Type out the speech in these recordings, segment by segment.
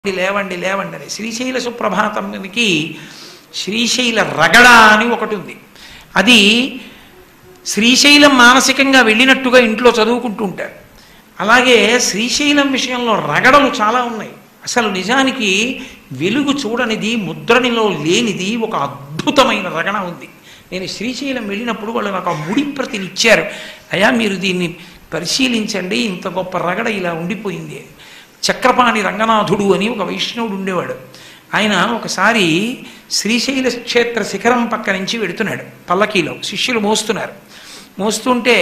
లేవండి లేవండి అని శ్రీశైల సుప్రభాతంకి శ్రీశైల రగడ అని ఒకటి ఉంది అది శ్రీశైలం మానసికంగా వెళ్ళినట్టుగా ఇంట్లో చదువుకుంటూ ఉంటారు అలాగే శ్రీశైలం విషయంలో రగడలు చాలా ఉన్నాయి అసలు నిజానికి వెలుగు చూడనిది ముద్రణిలో లేనిది ఒక అద్భుతమైన రగణ ఉంది నేను శ్రీశైలం వెళ్ళినప్పుడు వాళ్ళు నాకు ఆ ముడి ప్రతిని ఇచ్చారు అయ్యా మీరు దీన్ని పరిశీలించండి ఇంత గొప్ప రగడ ఇలా ఉండిపోయింది చక్రపాణి రంగనాథుడు అని ఒక వైష్ణవుడు ఉండేవాడు ఆయన ఒకసారి శ్రీశైల క్షేత్ర శిఖరం పక్క నుంచి వెడుతున్నాడు పల్లకీలో శిష్యులు మోస్తున్నారు మోస్తుంటే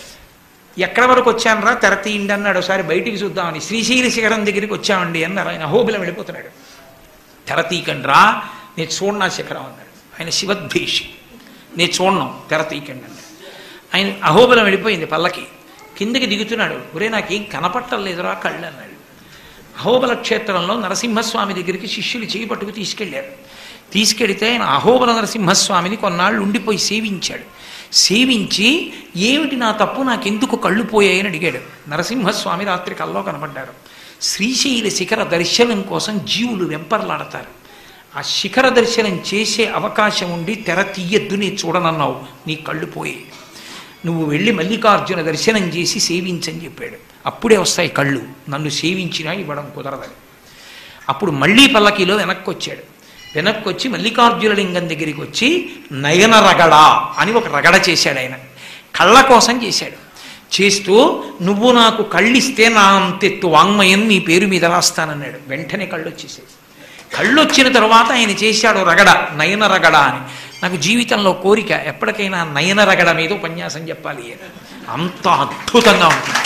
ఎక్కడి వరకు వచ్చానరా తెర తీయండి అన్నాడు ఒకసారి బయటికి చూద్దామని శ్రీశైల శిఖరం దగ్గరికి వచ్చామండి అన్నారు ఆయన అహోబిలం వెళ్ళిపోతున్నాడు తెర తీయకండి రా నేను చూడనా శిఖరం అన్నాడు ఆయన శివద్వేషి నేను చూడను తెర తీయకండి అన్నాడు ఆయన అహోబిలం వెళ్ళిపోయింది పల్లకి కిందకి దిగుతున్నాడు ఒరే నాకేం కనపట్టలేదురా కళ్ళు అన్నాడు అహోబల క్షేత్రంలో నరసింహస్వామి దగ్గరికి శిష్యులు చేయి పట్టుకు తీసుకెళ్ళారు తీసుకెడితే ఆయన అహోబల నరసింహస్వామిని కొన్నాళ్ళు ఉండిపోయి సేవించాడు సేవించి ఏమిటి నా తప్పు నాకెందుకు కళ్ళు పోయాయని అడిగాడు నరసింహస్వామి రాత్రి కల్లో కనపడ్డారు శ్రీశైల శిఖర దర్శనం కోసం జీవులు వెంపర్లాడతారు ఆ శిఖర దర్శనం చేసే అవకాశం ఉండి తెర తీయద్దు నీ చూడనన్నావు నీ కళ్ళు పోయాయి నువ్వు వెళ్ళి మల్లికార్జున దర్శనం చేసి సేవించని చెప్పాడు అప్పుడే వస్తాయి కళ్ళు నన్ను సేవించినా ఇవ్వడం కుదరదని అప్పుడు మళ్ళీ పల్లకిలో వెనక్కి వచ్చాడు వెనక్కి వచ్చి మల్లికార్జున లింగం దగ్గరికి వచ్చి నయన రగడ అని ఒక రగడ చేశాడు ఆయన కళ్ళ కోసం చేశాడు చేస్తూ నువ్వు నాకు కళ్ళిస్తే నా అంతెత్తు వాంగ్మయం నీ పేరు మీద రాస్తానన్నాడు వెంటనే కళ్ళు వచ్చేసాయి కళ్ళు వచ్చిన తర్వాత ఆయన చేశాడు రగడ నయన రగడ అని నాకు జీవితంలో కోరిక ఎప్పటికైనా నయన రగడ మీద ఉపన్యాసం చెప్పాలి అని అంత అద్భుతంగా ఉంటుంది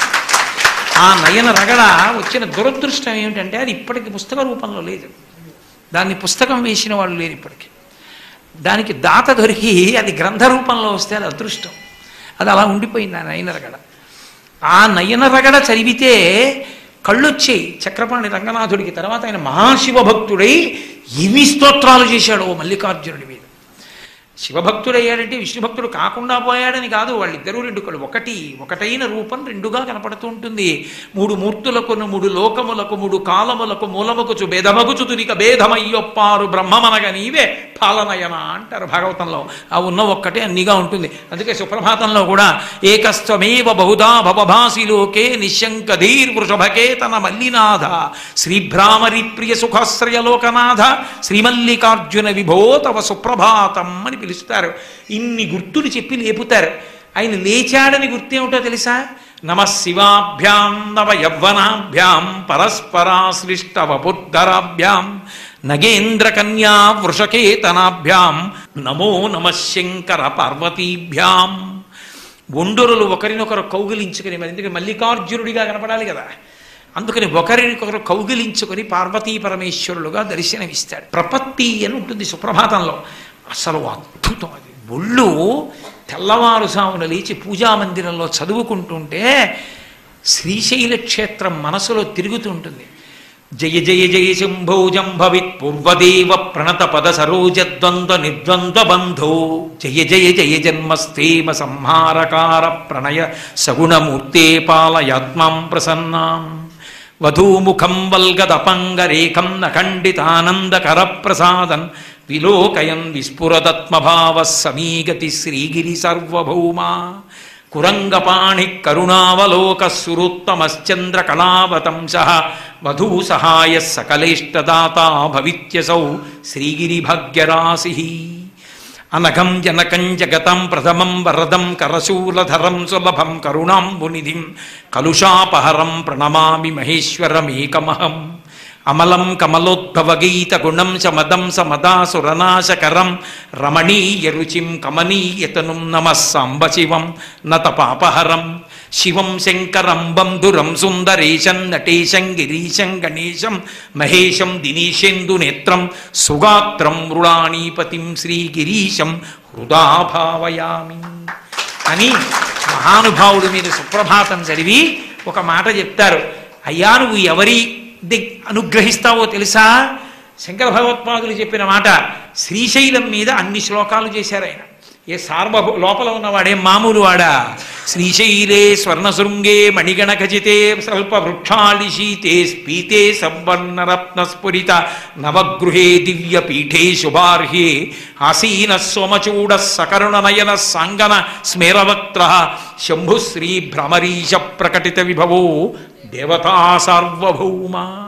ఆ నయన రగడ వచ్చిన దురదృష్టం ఏమిటంటే అది ఇప్పటికి పుస్తక రూపంలో లేదు దాన్ని పుస్తకం వేసిన వాళ్ళు లేరు ఇప్పటికి దానికి దాత దొరికి అది గ్రంథ రూపంలో వస్తే అది అదృష్టం అది అలా ఉండిపోయింది ఆ నయన రగడ ఆ నయన రగడ చదివితే కళ్ళొచ్చాయి చక్రపాణి రంగనాథుడికి తర్వాత ఆయన మహాశివ భక్తుడై ఎన్ని స్తోత్రాలు చేశాడు ఓ మల్లికార్జునుడి మీద శివభక్తుడయ్యాడంటే విష్ణు భక్తుడు కాకుండా పోయాడని కాదు వాళ్ళిద్దరూ రెండు కళ్ళు ఒకటి ఒకటైన రూపం రెండుగా కనపడుతూ ఉంటుంది మూడు మూర్తులకు మూడు లోకములకు మూడు కాలములకు మూలముకుచు భేదమగుచు తునిక భేదమయ్యొప్పారు బ్రహ్మమనగ నీవే పాలనయన అంటారు భాగవతంలో ఆ ఉన్న ఒక్కటే అన్నిగా ఉంటుంది అందుకే సుప్రభాతంలో కూడా ఏకస్త్వమేవ బహుధా భవభాసి లోకే నిశంక ధీర్వృషభకేతన మల్లినాథ శ్రీభ్రామరి ప్రియ సుఖాశ్రయలోకనాథ శ్రీమల్లికార్జున విభో తవ సుప్రభాతం అని పిలుస్తారు ఇన్ని గుర్తులు చెప్పి లేపుతారు ఆయన లేచాడని గుర్తేమిటో తెలుసా నమ శివాభ్యాం నవ యవ్వనాభ్యాం పరస్పరాశ్లిష్ట వపుద్ధరాభ్యాం నగేంద్ర కన్యా వృషకేతనాభ్యాం నమో నమ శంకర పార్వతీభ్యాం ఒండరులు ఒకరినొకరు కౌగిలించుకుని మరి ఎందుకంటే మల్లికార్జునుడిగా కనపడాలి కదా అందుకని ఒకరినొకరు కౌగిలించుకొని పార్వతీ పరమేశ్వరులుగా దర్శనమిస్తాడు ప్రపత్తి అని ఉంటుంది సుప్రభాతంలో అసలు అద్భుతం అది ఒళ్ళు తెల్లవారుసామున లేచి పూజా మందిరంలో చదువుకుంటుంటే శ్రీశైల క్షేత్రం మనసులో తిరుగుతుంటుంది జయ జయ జయ శంభో జంభవిత్ పూర్వదేవ ప్రణత పద సరోజద్వంద్వ నిర్ద్వంద్వ బంధో జయ జయ జయ జన్మస్థేమ సంహారకార ప్రణయ సగుణమూర్తే పాలయాత్మాం ప్రసన్నాం వధూముఖం వల్గదపంగరేఖం నఖండితానందకర ప్రసాదన్ విలోకయన్ విస్ఫురదత్మభావ సమీగతి శ్రీగిరి సర్వభౌమా కురంగపాణి కరుణావలోక సురుత్తమశ్చంద్ర కళావతంస వధూ సహాయ సకలేష్టదాత భవిత్యసౌ శ్రీగిరిభాగ్యరాశి అనఘం జనకం జగతం ప్రథమం వరదం కరశూలధరం సులభం కరుణాంబునిధిం కలుషాపహరం ప్రణమామి మహేశ్వరమేకమహం అమలం కమలోద్భవగీత గుణం సమదం సమదాసురనాశకరం రమణీయ రుచిం కమనీయతనుం నమః సాంబ శివం నత పాపహరం శివం శంకరం బంధురం సుందరేశం నటేశం గిరీశం గణేశం మహేశం దినేశేందు నేత్రం సుగాత్రం మృణాణీపతిం శ్రీగిరీశం హృదా భావయామి అని మహానుభావుడు మీరు సుప్రభాతం చదివి ఒక మాట చెప్తారు అయ్యా నువ్వు ఎవరి దిగ్ అనుగ్రహిస్తావో తెలుసా శంకర భగవత్పాదులు చెప్పిన మాట శ్రీశైలం మీద అన్ని శ్లోకాలు చేశారు ఆయన ఏ సార్వభౌ లోపల ఉన్నవాడే మామూలు వాడా శ్రీశైలే స్వర్ణశృంగే మణిగణ ఖచితే స్వల్ప వృక్షాళిశీతే స్పీతే సంవర్ణరత్న స్ఫురిత నవగృహే దివ్య పీఠే శుభార్హే ఆసీన సోమచూడ సకరుణ నయన సాంగన స్మేరవక్త్ర శంభుశ్రీ భ్రమరీశ ప్రకటిత విభవో దేవతా సార్వభౌమా